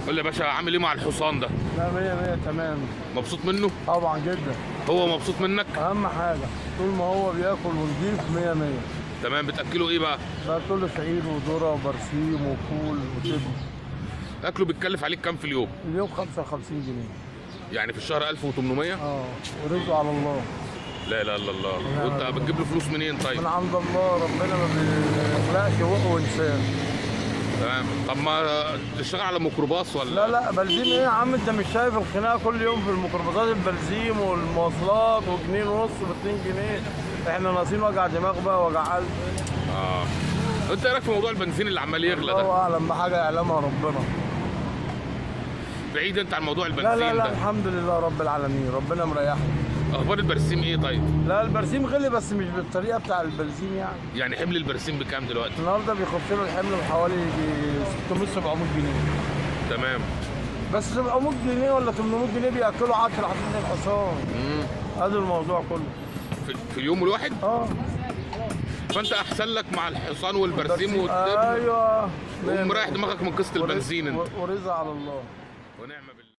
قول لي يا باشا عامل ايه مع الحصان ده لا 100 100 تمام مبسوط منه طبعا جدا هو مبسوط منك اهم حاجه طول ما هو بياكل ونضيف 100 100 تمام بتاكله ايه بقى باكل له شعير وذره وبرسيم وفول وتبن اكله بيتكلف عليك كام في اليوم اليوم 55 جنيه يعني في الشهر 1800 اه ورزقه على الله لا لا لا الله وانت بتجيب له فلوس منين طيب من عند الله ربنا ما بيخلقش روح وانسان تمام طب ما تشتغل على ميكروباص ولا لا لا بنزين ايه يا عم انت مش شايف الخناقه كل يوم في الميكروباصات البنزين والمواصلات وجنيه ونص ب 2 جنيه احنا ناقصين وجع دماغ بقى وجع قلب اه انت ايه رايك في موضوع البنزين اللي عمال يغلى الله ده اعلم بحاجه يعلمها ربنا بعيد انت عن موضوع لا البنزين لا لا ده الحمد لله رب العالمين ربنا مريحنا اخبار البرسيم ايه طيب لا البرسيم غلي بس مش بالطريقه بتاع البنزين يعني يعني حمل البرسيم بكام دلوقتي النهارده بيخش له الحمل بحوالي 600 700 جنيه تمام بس 700 جنيه ولا 800 جنيه بياكلوا 10 حاطين الحصان مم. هذا الموضوع كله في, في اليوم الواحد اه فانت احسن لك مع الحصان والبرسيم والدب ايوه ومريح دماغك من قصه البنزين انت ورزق على الله ونعم بالله